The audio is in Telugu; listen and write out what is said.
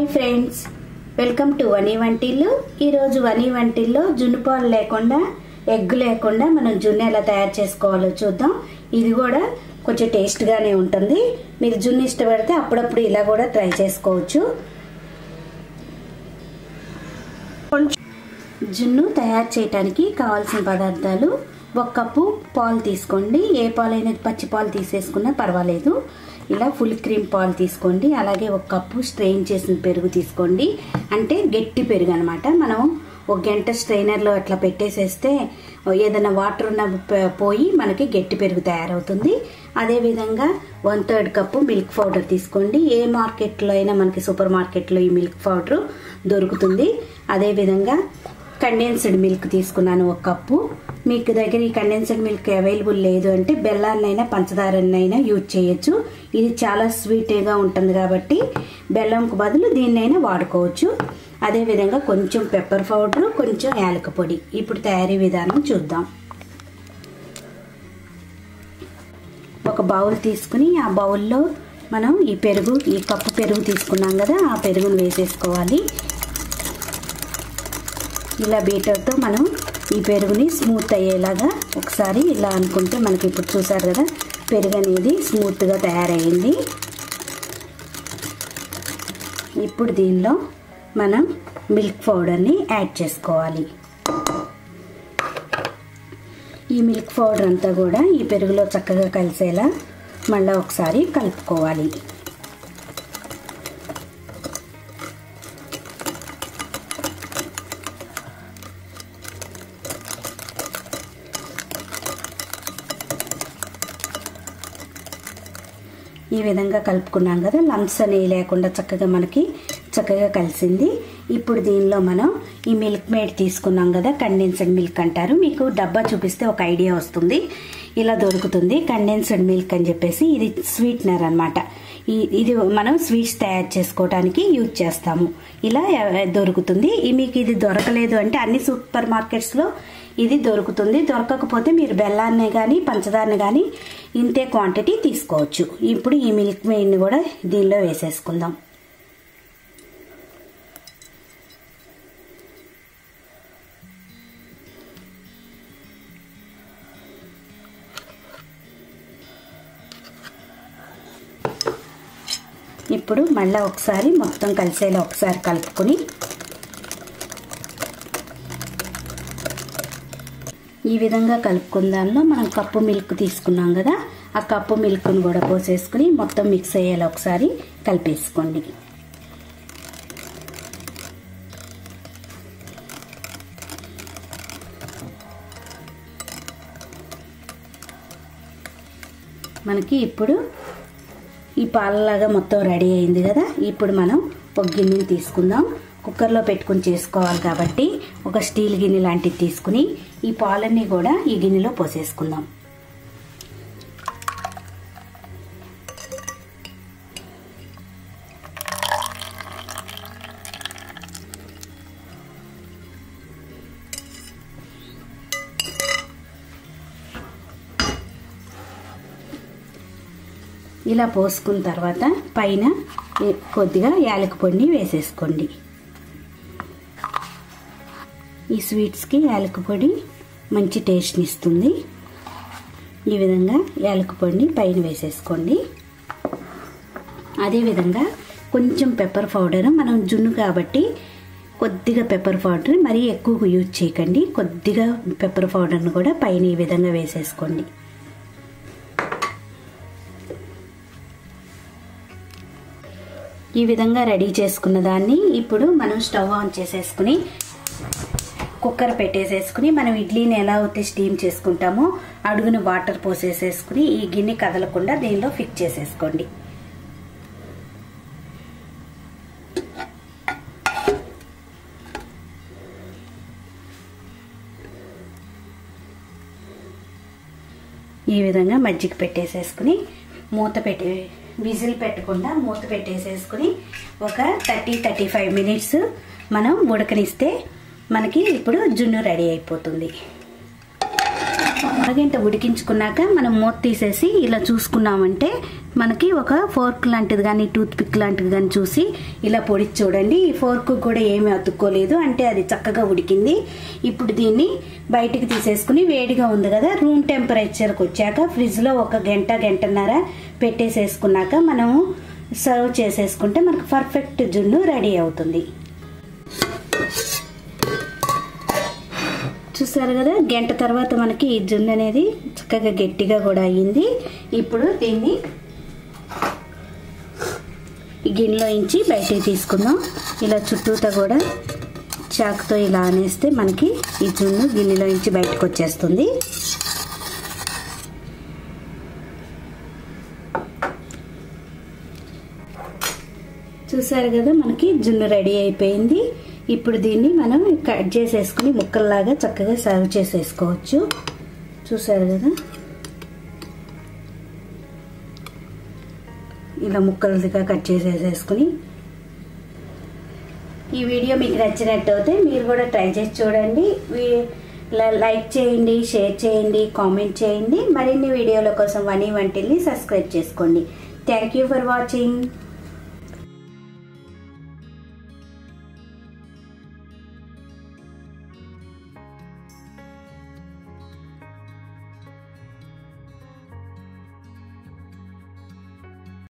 ఫ్రెండ్స్ వెల్కమ్ టు వనీ వంటిల్లు ఈరోజు వనీ వంటిల్లో జున్ను పాలు లేకుండా ఎగ్ లేకుండా మనం జున్ను ఎలా తయారు చేసుకోవాలో చూద్దాం ఇది కూడా కొంచెం టేస్ట్గానే ఉంటుంది మీరు జున్ను ఇష్టపడితే అప్పుడప్పుడు ఇలా కూడా ట్రై చేసుకోవచ్చు జున్ను తయారు చేయడానికి కావాల్సిన పదార్థాలు ఒక కప్పు పాలు తీసుకోండి ఏ పాలైనా పచ్చి పాలు తీసేసుకున్నా పర్వాలేదు ఇలా ఫుల్ క్రీమ్ పాలు తీసుకోండి అలాగే ఒక కప్పు స్ట్రెయిన్ చేసిన పెరుగు తీసుకోండి అంటే గట్టి పెరుగు అనమాట మనం ఒక గంట స్ట్రైనర్లో అట్లా పెట్టేసేస్తే ఏదైనా వాటర్ ఉన్న ప- పోయి మనకి గట్టి పెరుగు తయారవుతుంది అదేవిధంగా one third cup milk powder తీసుకోండి ఏ మార్కెట్లో అయినా మనకి సూపర్ మార్కెట్లో ఈ మిల్క్ పౌడర్ దొరుకుతుంది అదేవిధంగా కండెన్స్డ్ మిల్క్ తీసుకున్నాను ఒక కప్పు మీకు దగ్గర ఈ కండెన్స్డ్ మిల్క్ అవైలబుల్ లేదు అంటే బెల్లాన్నైనా పంచదారనైనా యూజ్ చేయొచ్చు ఇది చాలా స్వీట్గా ఉంటుంది కాబట్టి బెల్లంకు బదులు దీన్నైనా వాడుకోవచ్చు అదేవిధంగా కొంచెం పెప్పర్ పౌడర్ కొంచెం యాలక పొడి ఇప్పుడు తయారీ విధానం చూద్దాం ఒక బౌల్ తీసుకుని ఆ బౌల్లో మనం ఈ పెరుగు ఈ కప్పు పెరుగు తీసుకున్నాం కదా ఆ పెరుగును వేసేసుకోవాలి ఇలా బీటర్తో మనం ఈ పెరుగుని స్మూత్ అయ్యేలాగా ఒకసారి ఇలా అనుకుంటే మనకి ఇప్పుడు చూసారు కదా పెరుగు అనేది స్మూత్గా తయారయ్యింది ఇప్పుడు దీనిలో మనం మిల్క్ పౌడర్ని యాడ్ చేసుకోవాలి ఈ మిల్క్ పౌడర్ అంతా కూడా ఈ పెరుగులో చక్కగా కలిసేలా మళ్ళీ ఒకసారి కలుపుకోవాలి ఈ విధంగా కలుపుకున్నాం కదా లంప్స్ అనేవి లేకుండా చక్కగా మనకి చక్కగా కలిసింది ఇప్పుడు దీనిలో మనం ఈ మిల్క్ మేడ్ తీసుకున్నాం కదా కండెన్స్డ్ మిల్క్ అంటారు మీకు డబ్బా చూపిస్తే ఒక ఐడియా వస్తుంది ఇలా దొరుకుతుంది కండెన్స్డ్ మిల్క్ అని చెప్పేసి ఇది స్వీట్నర్ అనమాట ఇది మనం స్వీట్స్ తయారు చేసుకోవడానికి యూజ్ చేస్తాము ఇలా ఎ- దొరుకుతుంది ఈ మీకు ఇది దొరకలేదు అంటే అన్ని సూపర్ మార్కెట్స్లో ఇది దొరుకుతుంది దొరకకపోతే మీరు బెల్లాన్ని కానీ పంచదారని కానీ ఇంతే క్వాంటిటీ తీసుకోవచ్చు ఇప్పుడు ఈ మిల్క్ మెయిడ్ని కూడా దీనిలో వేసేసుకుందాం ఇప్పుడు మళ్ళీ ఒకసారి మొత్తం కలిసేలా ఒకసారి కలుపుకొని ఈ విధంగా కలుపుకున్న దానిలో మనం కప్పు మిల్క్ తీసుకున్నాం కదా ఆ కప్పు మిల్క్ను కూడా పోసేసుకుని మొత్తం మిక్స్ అయ్యేలా ఒకసారి కలిపేసుకోండి మనకి ఇప్పుడు ఈ పాలలాగా మొత్తం రెడీ అయింది కదా ఇప్పుడు మనం ఒక గిన్నెని తీసుకుందాం కుక్కర్లో పెట్టుకుని చేసుకోవాలి కాబట్టి ఒక స్టీల్ గిన్నె లాంటిది తీసుకుని ఈ పాలన్నీ కూడా ఈ గిన్నెలో పోసేసుకుందాం ఇలా పోసుకున్న తర్వాత పైన ఏ- కొద్దిగా యాలక పొడిని వేసేసుకోండి ఈ స్వీట్స్కి యాలక పొడి మంచి టేస్ట్ని ఇస్తుంది ఈ విధంగా యాలక పొడిని పైన వేసేసుకోండి అదేవిధంగా కొంచెం పెప్పర్ పౌడర్ మనం జున్ను కాబట్టి కొద్దిగా పెప్పర్ పౌడర్ మరీ ఎక్కువ యూజ్ చేయకండి కొద్దిగా పెప్పర్ పౌడర్ని కూడా పైన ఈ విధంగా వేసేసుకోండి ఈ విధంగా రెడీ చేసుకున్న దాన్ని ఇప్పుడు మనం స్టవ్ ఆన్ చేసేసుకుని కుక్కర్ పెట్టేసేసుకుని మనం ఇడ్లీని ఎలా అయితే స్టీమ్ చేసుకుంటామో అడుగున వాటర్ పోసేసేసుకుని ఈ గిన్నె కదలకుండా దీనిలో ఫిక్స్ చేసేసుకోండి ఈ విధంగా మజ్జిగ పెట్టేసేసుకుని మూత పెట్టి విజిల్ పెట్టకుండా మూత పెట్టేసేసుకుని ఒక థర్టీ థర్టీ ఫైవ్ మినిట్స్ మనం ఉడకనిస్తే మనకి ఇప్పుడు జున్ను రెడీ అయిపోతుంది అరగంట ఉడికించుకున్నాక మనం మూత తీసేసి ఇలా చూసుకున్నామంటే మనకి ఒక ఫోర్క్ లాంటిది కానీ టూత్ పిక్ లాంటిది కానీ చూసి ఇలా పొడిచి చూడండి ఈ ఫోర్క్ కూడా ఏమీ అతుక్కోలేదు అంటే అది చక్కగా ఉడికింది ఇప్పుడు దీన్ని బయటికి తీసేసుకుని వేడిగా ఉంది కదా రూమ్ టెంపరేచర్కి వచ్చాక ఫ్రిడ్జ్లో ఒక గంట గంటన్నర పెట్టేసేసుకున్నాక మనము సర్వ్ చేసేసుకుంటే మనకు పర్ఫెక్ట్ జున్ను రెడీ అవుతుంది చూసారు కదా గంట తర్వాత మనకి ఈ జున్ను అనేది చక్కగా గట్టిగా కూడా అయ్యింది ఇప్పుడు దీన్ని ఈ గిన్నెలో ఇంచి బయటికి తీసుకుందాం ఇలా చుట్టూతా కూడా చాకుతో ఇలా అనేస్తే మనకి ఈ జున్ను గిన్నెలో ఇంచి బయటకు వచ్చేస్తుంది చూసారు కదా మనకి జున్ను రెడీ అయిపోయింది ఇప్పుడు దీన్ని మనం కట్ చేసేసుకుని ముక్కల్లాగా చక్కగా సర్వ్ చేసేసుకోవచ్చు చూసారు కదా ఇలా ముక్కలుగా కట్ చేసేసేసుకుని ఈ వీడియో మీకు నచ్చినట్టు అయితే మీరు కూడా ట్రై చేసి చూడండి లైక్ చేయండి షేర్ చేయండి కామెంట్ చేయండి మరిన్ని వీడియోల కోసం వనీ వంటిల్ని సబ్స్క్రైబ్ చేసుకోండి థ్యాంక్ యూ ఫర్ వాచింగ్